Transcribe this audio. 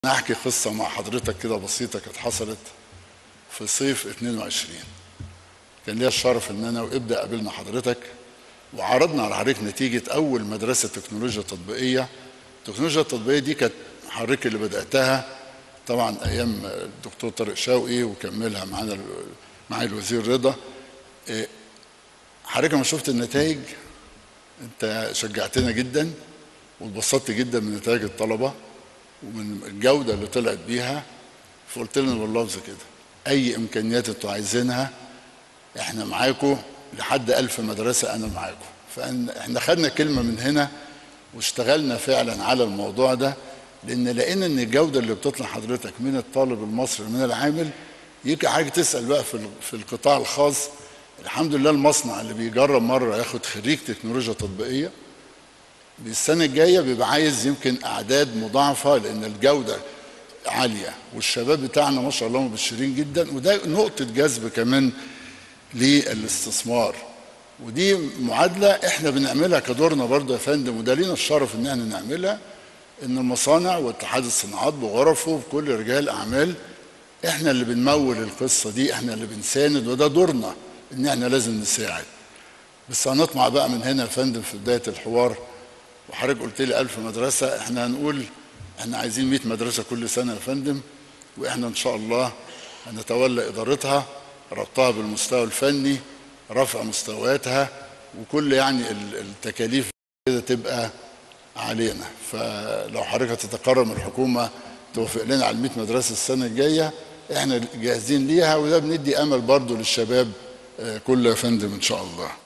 أنا أحكي قصة مع حضرتك كده بسيطة كانت حصلت في صيف 22 كان ليا الشرف إن أنا وإبدأ قابلنا حضرتك وعرضنا على حضرتك نتيجة أول مدرسة تكنولوجيا تطبيقية التكنولوجيا التطبيقية دي كانت حضرتك اللي بدأتها طبعا أيام الدكتور طارق شوقي وكملها معانا معايا الوزير رضا إيه، حضرتك لما شفت النتائج أنت شجعتنا جدا واتبسطت جدا من نتائج الطلبة ومن الجودة اللي طلعت بيها فقلت لنا باللفظ كده أي إمكانيات أنتوا عايزينها إحنا معاكم لحد ألف مدرسة أنا معاكم فإحنا خدنا كلمة من هنا واشتغلنا فعلا على الموضوع ده لأن لقينا إن الجودة اللي بتطلع حضرتك من الطالب المصري من العامل يجي حاجة تسأل بقى في في القطاع الخاص الحمد لله المصنع اللي بيجرب مرة ياخد خريج تكنولوجيا تطبيقية السنة الجاية بيبقى عايز يمكن أعداد مضاعفة لأن الجودة عالية والشباب بتاعنا ما شاء الله مبشرين جدا وده نقطة جذب كمان للاستثمار ودي معادلة احنا بنعملها كدورنا برضه يا فندم وده لينا الشرف ان احنا نعملها ان المصانع واتحاد الصناعات بغرفه بكل رجال اعمال احنا اللي بنمول القصة دي احنا اللي بنساند وده دورنا ان احنا لازم نساعد بس هنطمع بقى من هنا يا فندم في بداية الحوار وحضرتك قلت لي 1000 مدرسة احنا هنقول احنا عايزين 100 مدرسة كل سنة يا فندم واحنا ان شاء الله هنتولى ادارتها ربطها بالمستوى الفني رفع مستوياتها وكل يعني التكاليف كده تبقى علينا فلو حضرتك هتتكرم الحكومة توافق لنا على 100 مدرسة السنة الجاية احنا جاهزين ليها وده بندي امل برضو للشباب كله يا فندم ان شاء الله